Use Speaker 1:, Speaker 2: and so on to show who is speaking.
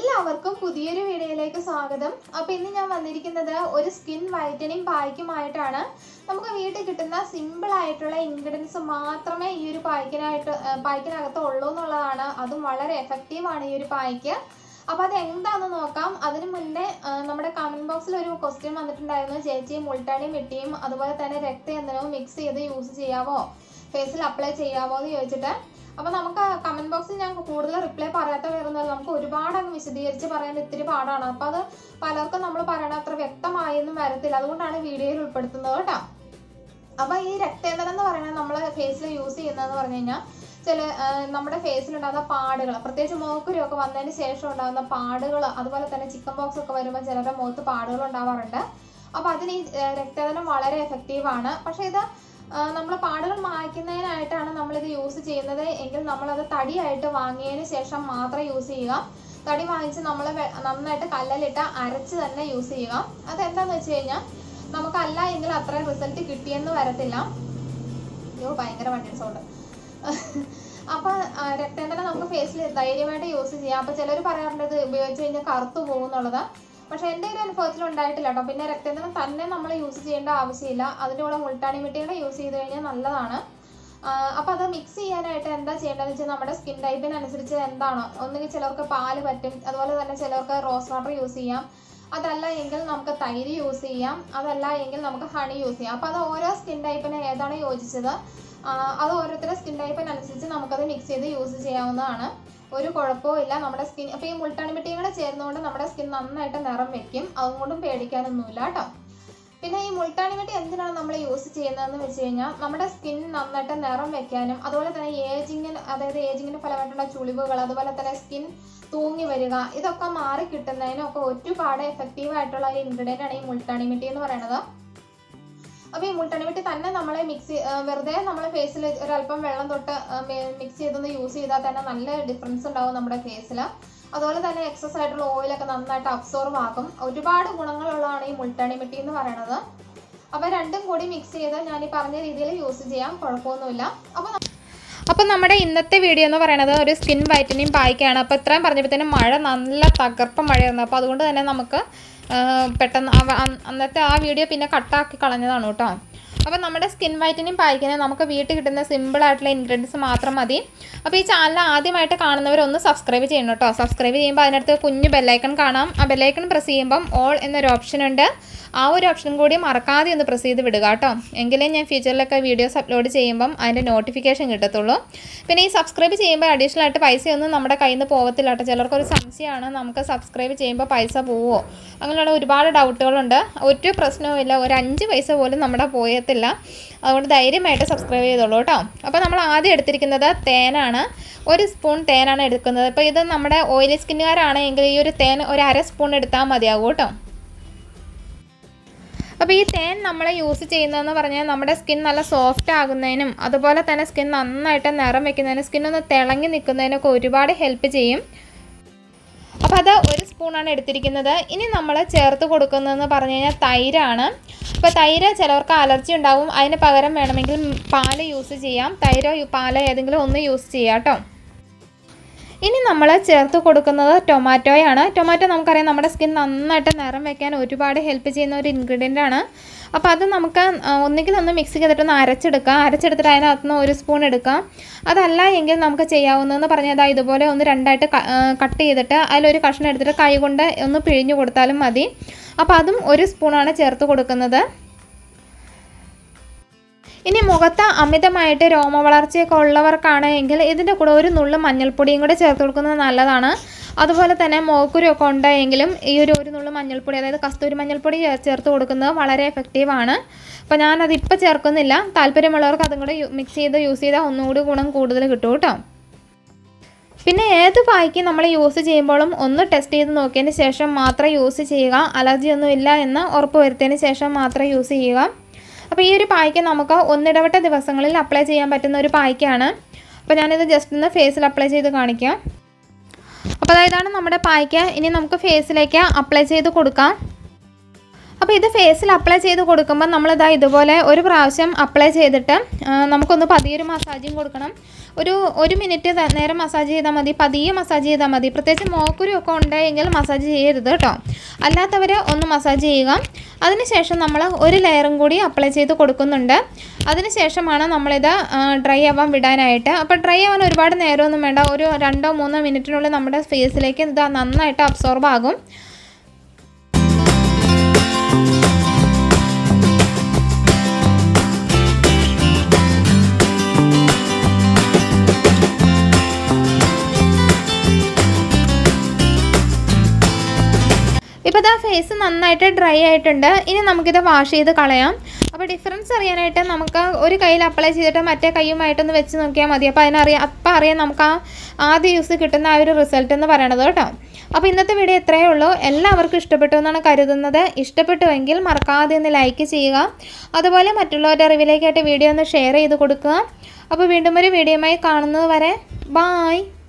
Speaker 1: എല്ലാവർക്കും പുതിയൊരു വീഡിയോയിലേക്ക് സ്വാഗതം അപ്പോൾ ഇന്ന് ഞാൻ വന്നിരിക്കുന്നത് ഒരു സ്കിൻ വൈറ്റനിങ് പായ്ക്കുമായിട്ടാണ് നമുക്ക് വീട്ടിൽ കിട്ടുന്ന സിമ്പിൾ ആയിട്ടുള്ള ഇൻഗ്രീഡിയൻസ് മാത്രമേ ഈ ഒരു പായ്ക്കിനായിട്ട് ആ, പായ്ക്കിനകത്ത് ഉള്ളൂ എന്നുള്ളതാണ് അതും വളരെ എഫക്റ്റീവ് ആണ് ഈ ഒരു പായ്ക്ക് അപ്പോൾ അത് എന്താണെന്ന് നോക്കാം അതിന് മുന്നേ ആ, നമ്മുടെ കമന്റ് ബോക്സിൽ ഒരു ക്വസ്റ്റ്യൻ വന്നിട്ടുണ്ടായിരുന്നു ചേച്ചി മുൾട്ടാണിയും വെട്ടിയും അതുപോലെ തന്നെ രക്തയന്ത്രവും മിക്സ് ചെയ്ത് യൂസ് ചെയ്യാവോ ഫേസിൽ അപ്ലൈ ചെയ്യാവോ എന്ന് ചോദിച്ചിട്ട് അപ്പൊ നമുക്ക് കമന്റ് ബോക്സിൽ ഞാൻ കൂടുതൽ റിപ്ലൈ പറയാത്ത വരുന്നത് നമുക്ക് ഒരുപാട് അങ്ങ് വിശദീകരിച്ച് പറയാൻ ഇത്തിരി പാടാണ് അപ്പൊ അത് പലർക്കും നമ്മൾ പറയണ അത്ര വ്യക്തമായൊന്നും വരത്തില്ല അതുകൊണ്ടാണ് വീഡിയോയിൽ ഉൾപ്പെടുത്തുന്നത് കേട്ടോ അപ്പൊ ഈ രക്തേന്ദ്രം എന്ന് പറയുന്നത് നമ്മൾ ഫേസിൽ യൂസ് ചെയ്യുന്നതെന്ന് പറഞ്ഞു കഴിഞ്ഞാൽ ചില ആ, നമ്മുടെ ഫേസിലുണ്ടാകുന്ന പാടുകൾ പ്രത്യേകിച്ച് മോക്കുരൊക്കെ വന്നതിന് ശേഷം ഉണ്ടാകുന്ന പാടുകൾ അതുപോലെ തന്നെ ചിക്കൻ ബോക്സ് ഒക്കെ വരുമ്പോൾ ചിലരുടെ മുഖത്ത് പാടുകൾ ഉണ്ടാവാറുണ്ട് അപ്പൊ അതിന് ഈ ആ, രക്തേന്ദ്രം വളരെ എഫക്റ്റീവ് ആണ് പക്ഷെ ഇത് നമ്മൾ പാടുകൾ മായ്ക്കുന്നതിനായിട്ടാണ് നമ്മളിത് യൂസ് ചെയ്യുന്നത് എങ്കിൽ നമ്മളത് തടിയായിട്ട് വാങ്ങിയതിന് ശേഷം മാത്രം യൂസ് ചെയ്യുക തടി വാങ്ങിച്ച് നമ്മൾ നന്നായിട്ട് കല്ലിലിട്ട് അരച്ച് തന്നെ യൂസ് ചെയ്യുക അതെന്താന്ന് വെച്ച് കഴിഞ്ഞാൽ നമുക്കല്ല എങ്കിൽ അത്രയും റിസൾട്ട് കിട്ടിയെന്ന് വരത്തില്ല അയ്യോ ഭയങ്കര വണ്ടി സൗണ്ട് അപ്പൊ ആ, രക്തേന്ദ്രം നമുക്ക് ഫേസിൽ ധൈര്യമായിട്ട് യൂസ് ചെയ്യാം അപ്പൊ ചിലർ പറയാറുണ്ട് ഇത് ഉപയോഗിച്ച് കഴിഞ്ഞാൽ കറുത്തു പോകും എന്നുള്ളത് പക്ഷെ എൻ്റെ ഒരു അനുഭവത്തിൽ ഉണ്ടായിട്ടില്ല കേട്ടോ പിന്നെ രക്തേന്ദ്രം തന്നെ നമ്മൾ യൂസ് ചെയ്യേണ്ട ആവശ്യമില്ല അതിൻ്റെ കൂടെ മുൾട്ടാണി മിട്ടിയുടെ യൂസ് ചെയ്ത് കഴിഞ്ഞാൽ നല്ലതാണ് അപ്പോൾ അത് മിക്സ് ചെയ്യാനായിട്ട് എന്താ ചെയ്യേണ്ടതെന്ന് വെച്ചാൽ നമ്മുടെ സ്കിൻ ടൈപ്പിനനുസരിച്ച് എന്താണോ ഒന്നുകിൽ ചിലർക്ക് പാല് പറ്റും അതുപോലെ തന്നെ ചിലർക്ക് റോസ് വാട്ടർ യൂസ് ചെയ്യാം അതല്ല എങ്കിൽ നമുക്ക് തൈര് യൂസ് ചെയ്യാം അതല്ല എങ്കിൽ നമുക്ക് ഹണി യൂസ് ചെയ്യാം അപ്പോൾ അത് ഓരോ സ്കിൻ ടൈപ്പിന് ഏതാണ് യോജിച്ചത് ആ, അത് ഓരോരുത്തരുടെ സ്കിൻ ടൈപ്പിനനുസരിച്ച് നമുക്കത് മിക്സ് ചെയ്ത് യൂസ് ചെയ്യാവുന്നതാണ് ഒരു കുഴപ്പവും ഇല്ല നമ്മുടെ സ്കിൻ അപ്പോൾ ഈ മുൾട്ടാണി മിട്ടിയും കൂടെ ചേർന്നുകൊണ്ട് നമ്മുടെ സ്കിൻ നന്നായിട്ട് നിറം വെക്കും അതുകൊണ്ടും പേടിക്കാനൊന്നുമില്ല കേട്ടോ പിന്നെ ഈ മുൾട്ടാണി മിട്ടി എന്തിനാണ് നമ്മൾ യൂസ് ചെയ്യുന്നതെന്ന് വെച്ച് കഴിഞ്ഞാൽ നമ്മുടെ സ്കിൻ നന്നായിട്ട് നിറം വെക്കാനും അതുപോലെ തന്നെ ഏജിങ്ങിന് അതായത് ഏജിങ്ങിന് ഫലമായിട്ടുള്ള ചുളിവുകൾ അതുപോലെ തന്നെ സ്കിൻ തൂങ്ങി വരിക ഇതൊക്കെ മാറി കിട്ടുന്നതിനൊക്കെ ഒരുപാട് എഫക്റ്റീവ് ആയിട്ടുള്ള ഒരു ഇൻഗ്രീഡിയൻ്റ് ആണ് ഈ മുൾട്ടാണി മിട്ടി എന്ന് പറയുന്നത് അപ്പോൾ ഈ മുൾട്ടാണി മിട്ടി തന്നെ നമ്മൾ മിക്സ് വെറുതെ നമ്മൾ ഫേസിൽ ഒരല്പം വെള്ളം തൊട്ട് മിക്സ് ചെയ്തൊന്ന് യൂസ് ചെയ്താൽ തന്നെ നല്ല ഡിഫറൻസ് ഉണ്ടാവും നമ്മുടെ ഫേസിൽ അതുപോലെ തന്നെ എക്സസ് ആയിട്ടുള്ള ഓയിലൊക്കെ നന്നായിട്ട് അബ്സോർവ് ആക്കും ഒരുപാട് ഗുണങ്ങളുള്ളതാണ് ഈ മുൾട്ടാണി മിട്ടി എന്ന് പറയുന്നത് അപ്പോൾ രണ്ടും കൂടി മിക്സ് ചെയ്ത് ഞാൻ ഈ പറഞ്ഞ രീതിയിൽ യൂസ് ചെയ്യാം കുഴപ്പമൊന്നുമില്ല അപ്പോൾ അപ്പോൾ നമ്മുടെ ഇന്നത്തെ വീഡിയോ എന്ന് പറയുന്നത് ഒരു സ്കിൻ വൈറ്റനിങ് പായ്ക്കാണ് അപ്പോൾ ഇത്രയും പറഞ്ഞപ്പോഴത്തേനും മഴ നല്ല തകർപ്പ മഴയായിരുന്നു അപ്പോൾ അതുകൊണ്ട് തന്നെ നമുക്ക് ആ, പെട്ടെന്ന് അവ- അന്ന് അന്നത്തെ ആ വീഡിയോ പിന്നെ കട്ടാക്കി കളഞ്ഞതാണ് കേട്ടോ അപ്പോൾ നമ്മുടെ സ്കിൻ വൈറ്റനിങ് പായ്ക്കിന് നമുക്ക് വീട്ടിൽ കിട്ടുന്ന സിമ്പിൾ ആയിട്ടുള്ള ഇൻഗ്രീഡിയൻസ് മാത്രം മതി അപ്പോൾ ഈ ചാനൽ ആദ്യമായിട്ട് കാണുന്നവരൊന്ന് സബ്സ്ക്രൈബ് ചെയ്യണം കേട്ടോ സബ്സ്ക്രൈബ് ചെയ്യുമ്പോൾ അതിനടുത്ത് കുഞ്ഞ് ബെല്ലൈക്കൺ കാണാം ആ ബെല്ലൈക്കൺ പ്രസ് ചെയ്യുമ്പം ഓൾ എന്നൊരു ഓപ്ഷൻ ഉണ്ട് ആ ഒരു ഓപ്ഷൻ കൂടി മറക്കാതെ ഒന്ന് പ്രസ് ചെയ്ത് വിടുക കേട്ടോ എങ്കിലേ ഞാൻ ഫ്യൂച്ചറിലൊക്കെ വീഡിയോസ് അപ്ലോഡ് ചെയ്യുമ്പം അതിൻ്റെ നോട്ടിഫിക്കേഷൻ കിട്ടത്തുള്ളൂ പിന്നെ ഈ സബ്സ്ക്രൈബ് ചെയ്യുമ്പോൾ അഡീഷണൽ ആയിട്ട് പൈസയൊന്നും നമ്മുടെ കയ്യിൽ നിന്ന് പോകത്തില്ല കേട്ടോ ചിലർക്കൊരു സംശയമാണ് നമുക്ക് സബ്സ്ക്രൈബ് ചെയ്യുമ്പോൾ പൈസ പോവോ അങ്ങനെയുള്ള ഒരുപാട് ഡൗട്ടുകളുണ്ട് ഒരു പ്രശ്നവുമില്ല ഒരു അഞ്ച് പൈസ പോലും നമ്മുടെ പോയത്തില്ല അതുകൊണ്ട് ധൈര്യമായിട്ട് സബ്സ്ക്രൈബ് ചെയ്തോളൂ കേട്ടോ അപ്പോൾ നമ്മൾ ആദ്യം എടുത്തിരിക്കുന്നത് തേനാണ് ഒരു സ്പൂൺ തേനാണ് എടുക്കുന്നത് അപ്പോൾ ഇത് നമ്മുടെ ഓയിലി സ്കിന്നുകാരാണെങ്കിൽ ഈ ഒരു തേൻ ഒരു അര സ്പൂൺ എടുത്താൽ മതിയാകും കേട്ടോ അപ്പോൾ ഈ തേൻ നമ്മൾ യൂസ് ചെയ്യുന്നതെന്ന് പറഞ്ഞാൽ നമ്മുടെ സ്കിൻ നല്ല സോഫ്റ്റ് ആകുന്നതിനും അതുപോലെ തന്നെ സ്കിൻ നന്നായിട്ട് നിറം വെക്കുന്നതിനും സ്കിൻ ഒന്ന് തിളങ്ങി നിൽക്കുന്നതിനൊക്കെ ഒരുപാട് ഹെൽപ്പ് ചെയ്യും അപ്പോൾ അത് ഒരു സ്പൂണാണ് എടുത്തിരിക്കുന്നത് ഇനി നമ്മൾ ചേർത്ത് കൊടുക്കുന്നതെന്ന് പറഞ്ഞു കഴിഞ്ഞാൽ തൈരാണ് അപ്പോൾ തൈര് ചിലവർക്ക് അലർജി ഉണ്ടാവും അതിന് പകരം വേണമെങ്കിൽ പാല് യൂസ് ചെയ്യാം തൈരോ പാലോ ഏതെങ്കിലും ഒന്ന് യൂസ് ചെയ്യാം കേട്ടോ ഇനി നമ്മൾ ചേർത്ത് കൊടുക്കുന്നത് ടൊമാറ്റോയാണ് ടൊമാറ്റോ നമുക്കറിയാം നമ്മുടെ സ്കിൻ നന്നായിട്ട് നിറം വെക്കാൻ ഒരുപാട് ഹെൽപ്പ് ചെയ്യുന്ന ഒരു ഇൻഗ്രീഡിയൻ്റ് ആണ് അപ്പോൾ അത് നമുക്ക് ആ, ഒന്നുകിൽ ഒന്ന് മിക്സ് ചെയ്തിട്ടൊന്ന് അരച്ചെടുക്കാം അരച്ചെടുത്തിട്ട് അതിനകത്ത് നിന്ന് ഒരു സ്പൂൺ എടുക്കാം അതല്ല എങ്കിൽ നമുക്ക് ചെയ്യാവുന്നതെന്ന് പറഞ്ഞാൽ ദാ ഇതുപോലെ ഒന്ന് രണ്ടായിട്ട് ക- ആ, കട്ട് ചെയ്തിട്ട് അതിലൊരു കഷ്ണം എടുത്തിട്ട് കൈ കൊണ്ട് ഒന്ന് പിഴിഞ്ഞു കൊടുത്താലും മതി അപ്പോൾ അതും ഒരു സ്പൂണാണ് ചേർത്ത് കൊടുക്കുന്നത് ഇനി മുഖത്ത് അമിതമായിട്ട് രോമ വളർച്ചയൊക്കെ ഉള്ളവർക്കാണ് എങ്കിൽ ഇതിൻ്റെ കൂടെ ഒരു നുള്ളു മഞ്ഞൾപ്പൊടിയും കൂടെ ചേർത്ത് കൊടുക്കുന്നത് നല്ലതാണ് അതുപോലെ തന്നെ മോക്കുരൊക്കെ ഉണ്ടെങ്കിലും ഈ ഒരു ഒരു നുള്ളു മഞ്ഞൾപ്പൊടി അതായത് കസ്തൂരി മഞ്ഞൾപ്പൊടി ചേർ- ചേർത്ത് കൊടുക്കുന്നത് വളരെ എഫക്റ്റീവാണ് അപ്പോൾ ഞാനത് ഇപ്പോൾ ചേർക്കുന്നില്ല താല്പര്യമുള്ളവർക്ക് അതും കൂടെ മിക്സ് ചെയ്ത് യൂസ് ചെയ്താൽ ഒന്നുകൂടി ഗുണം കൂടുതൽ കിട്ടും കേട്ടോ പിന്നെ ഏത് പായ്ക്ക് നമ്മൾ യൂസ് ചെയ്യുമ്പോഴും ഒന്ന് ടെസ്റ്റ് ചെയ്ത് നോക്കിയതിന് ശേഷം മാത്രം യൂസ് ചെയ്യുക അലർജി ഒന്നും ഇല്ല എന്ന് ഉറപ്പ് വരുത്തിയതിന് ശേഷം മാത്രം യൂസ് ചെയ്യുക അപ്പോൾ ഈ ഒരു പായ്ക്ക് നമുക്ക് ഒന്നിടവിട്ട ദിവസങ്ങളിൽ അപ്ലൈ ചെയ്യാൻ പറ്റുന്ന ഒരു പായ്ക്കാണ് അപ്പോൾ ഞാനിത് ജസ്റ്റ് ഒന്ന് ഫേസിൽ അപ്ലൈ ചെയ്ത് കാണിക്കാം അപ്പോൾ അതാ ഇതാണ് നമ്മുടെ പായ്ക്ക് ഇനി നമുക്ക് ഫേസിലേക്ക് അപ്ലൈ ചെയ്ത് കൊടുക്കാം അപ്പോൾ ഇത് ഫേസിൽ അപ്ലൈ ചെയ്ത് കൊടുക്കുമ്പോൾ നമ്മളിതാ ഇതുപോലെ ഒരു പ്രാവശ്യം അപ്ലൈ ചെയ്തിട്ട് ആ, നമുക്കൊന്ന് പതിയൊരു മസാജും കൊടുക്കണം ഒരു ഒരു മിനിറ്റ് ത- നേരം മസാജ് ചെയ്താൽ മതി പതിയെ മസാജ് ചെയ്താൽ മതി പ്രത്യേകിച്ച് മോക്കുരു ഒക്കെ ഉണ്ടെങ്കിൽ മസാജ് ചെയ്യരുത് കേട്ടോ അല്ലാത്തവർ ഒന്ന് മസാജ് ചെയ്യുക അതിനുശേഷം നമ്മൾ ഒരു ലെയറും കൂടി അപ്ലൈ ചെയ്ത് കൊടുക്കുന്നുണ്ട് അതിനുശേഷമാണ് നമ്മളിത് ഡ്രൈ ആവാൻ വിടാനായിട്ട് അപ്പോൾ ഡ്രൈ ആവാൻ ഒരുപാട് നേരമൊന്നും വേണ്ട ഒരു രണ്ടോ മൂന്നോ മിനിറ്റിനുള്ളിൽ നമ്മുടെ ഫേസിലേക്ക് ഇത് നന്നായിട്ട് അബ്സോർബ് ആകും ഇപ്പോൾ ഇതാ ഫേസ് നന്നായിട്ട് ഡ്രൈ ആയിട്ടുണ്ട് ഇനി നമുക്കിത് വാഷ് ചെയ്ത് കളയാം അപ്പോൾ ഡിഫറൻസ് അറിയാനായിട്ട് നമുക്ക് ഒരു കയ്യിൽ അപ്ലൈ ചെയ്തിട്ട് മറ്റേ കൈയുമായിട്ടൊന്ന് വെച്ച് നോക്കിയാൽ മതി അപ്പോൾ അതിനറിയാം അപ്പം അറിയാം നമുക്ക് ആ ആദ്യ യൂസ് കിട്ടുന്ന ആ ഒരു റിസൾട്ട് എന്ന് പറയണത് കേട്ടോ അപ്പോൾ ഇന്നത്തെ വീഡിയോ ഇത്രയേ ഉള്ളൂ എല്ലാവർക്കും ഇഷ്ടപ്പെട്ടു എന്നാണ് കരുതുന്നത് ഇഷ്ടപ്പെട്ടുവെങ്കിൽ മറക്കാതെ ഒന്ന് ലൈക്ക് ചെയ്യുക അതുപോലെ മറ്റുള്ളവരുടെ അറിവിലേക്കായിട്ട് വീഡിയോ ഒന്ന് ഷെയർ ചെയ്ത് കൊടുക്കുക അപ്പോൾ വീണ്ടും ഒരു വീഡിയോയുമായി കാണുന്നത് വരെ ബായ്